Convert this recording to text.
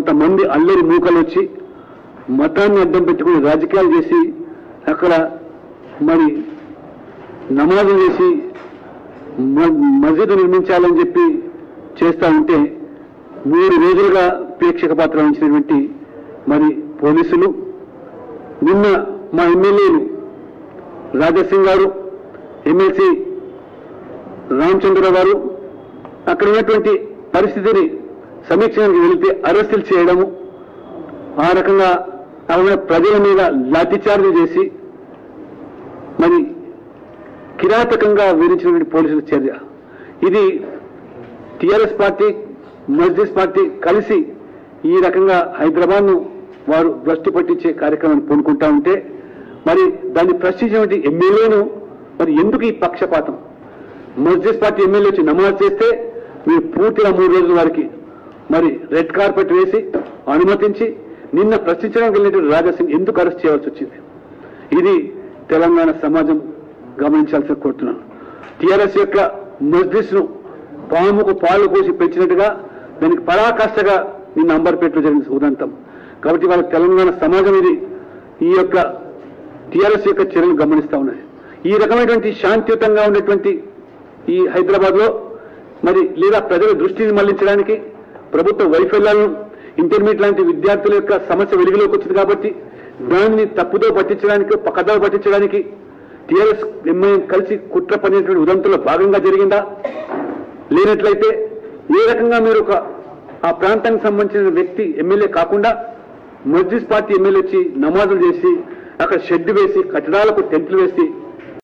కొంతమంది అల్లరి మూకలు వచ్చి మతాన్ని అడ్డం పెట్టుకుని రాజకీయాలు చేసి అక్కడ మరి నమాజు చేసి మ- మస్జిద్ నిర్మించాలని చెప్పి చేస్తా ఉంటే మూడు రోజులుగా ప్రేక్షక పాత్ర వహించినటువంటి మరి పోలీసులు నిన్న మా ఎమ్మెల్యేలు రాజాసింగ్ గారు ఎమ్మెల్సీ రామచంద్ర గారు అక్కడ ఉన్నటువంటి పరిస్థితిని సమీక్షడానికి వెళితే అరెస్టులు చేయడము ఆ రకంగా అక్కడ ఉన్న ప్రజల మీద లాఠీచార్జ్ చేసి మరి కిరాతకంగా వివరించినటువంటి పోలీసుల చర్య ఇది టిఆర్ఎస్ పార్టీ మజ్లిస్ పార్టీ కలిసి ఈ రకంగా హైదరాబాద్ను వారు దృష్టి పట్టించే కార్యక్రమాన్ని పూనుకుంటా ఉంటే మరి దాన్ని ప్రశ్నించినటువంటి ఎమ్మెల్యేను మరి ఎందుకు ఈ పక్షపాతం మజ్లిస్ పార్టీ ఎమ్మెల్యే వచ్చి నమాజ్ చేస్తే మీరు పూర్తిగా మూడు రోజుల వారికి మరి రెడ్ కార్పెట్ వేసి అనుమతించి నిన్న ప్రశ్నించడానికి వెళ్ళినటువంటి రాజాసింగ్ ఎందుకు అరెస్ట్ చేయాల్సి వచ్చింది ఇది తెలంగాణ సమాజం గమనించాల్సిన కోరుతున్నాను టిఆర్ఎస్ యొక్క మజ్లిస్ ను పాముకు పాలు పోసి పెంచినట్టుగా దానికి పరాకాష్ఠగా నిన్న అంబర్పేటలో జరిగిన ఉదంతం కాబట్టి వాళ్ళ తెలంగాణ సమాజం ఇది ఈ యొక్క టిఆర్ఎస్ యొక్క చర్యలు గమనిస్తా ఉన్నది ఈ రకమైనటువంటి శాంతియుతంగా ఉన్నటువంటి ఈ హైదరాబాద్ లో మరి లేదా ప్రజల దృష్టిని మళ్లించడానికి ప్రభుత్వ వైఫల్యాలను ఇంటర్మీడియట్ లాంటి విద్యార్థుల యొక్క సమస్య వెలుగులోకి వచ్చింది కాబట్టి దానిని తప్పుదో పట్టించడానికి పక్కదో పట్టించడానికి టీఆర్ఎస్ ఎంఐఎం కలిసి కుట్ర పనినటువంటి ఉదంతంలో భాగంగా జరిగిందా లేనట్లయితే ఏ రకంగా మీరు ఒక ఆ ప్రాంతానికి సంబంధించిన వ్యక్తి ఎమ్మెల్యే కాకుండా మస్జిద్ పార్టీ ఎమ్మెల్యే వచ్చి నమాజులు చేసి అక్కడ షెడ్ వేసి కట్టడాలకు టెంట్లు వేసి